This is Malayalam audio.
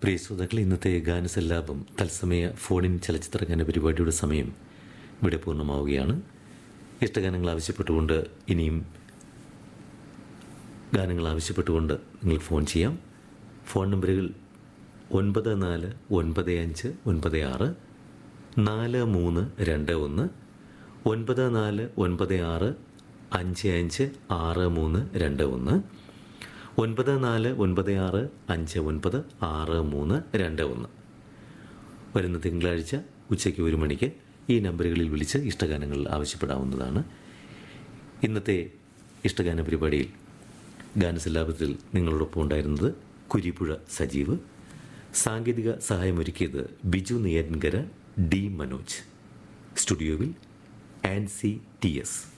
പ്രിയ ശ്രോതാക്കളെ ഇന്നത്തെ ഗാനസല്ലാപം തത്സമയ ഫോണിൻ ചലച്ചിത്ര ഗാന പരിപാടിയുടെ സമയം ഇവിടെ പൂർണ്ണമാവുകയാണ് ഇഷ്ടഗാനങ്ങൾ ആവശ്യപ്പെട്ടുകൊണ്ട് ഇനിയും ഗാനങ്ങൾ ആവശ്യപ്പെട്ടുകൊണ്ട് നിങ്ങൾ ഫോൺ ചെയ്യാം ഫോൺ നമ്പറുകൾ ഒൻപത് നാല് ഒൻപത് അഞ്ച് ഒൻപത് ആറ് നാല് മൂന്ന് രണ്ട് ഒന്ന് ഒൻപത് നാല് ഒൻപത് ആറ് അഞ്ച് അഞ്ച് ആറ് മൂന്ന് രണ്ട് ഒന്ന് ഒൻപത് നാല് ഒൻപത് ആറ് അഞ്ച് ഒൻപത് ആറ് മൂന്ന് രണ്ട് ഒന്ന് വരുന്ന തിങ്കളാഴ്ച ഉച്ചയ്ക്ക് ഒരു മണിക്ക് ഈ നമ്പറുകളിൽ വിളിച്ച് ഇഷ്ടഗാനങ്ങൾ ആവശ്യപ്പെടാവുന്നതാണ് ഇന്നത്തെ ഇഷ്ടഗാന പരിപാടിയിൽ ഗാനസല്ലാപത്തിൽ നിങ്ങളോടൊപ്പം ഉണ്ടായിരുന്നത് കുരിപ്പുഴ സജീവ് സാങ്കേതിക സഹായമൊരുക്കിയത് ബിജു നെയ്യൻകര ഡി മനോജ് സ്റ്റുഡിയോവിൽ ആൻസി ടി എസ്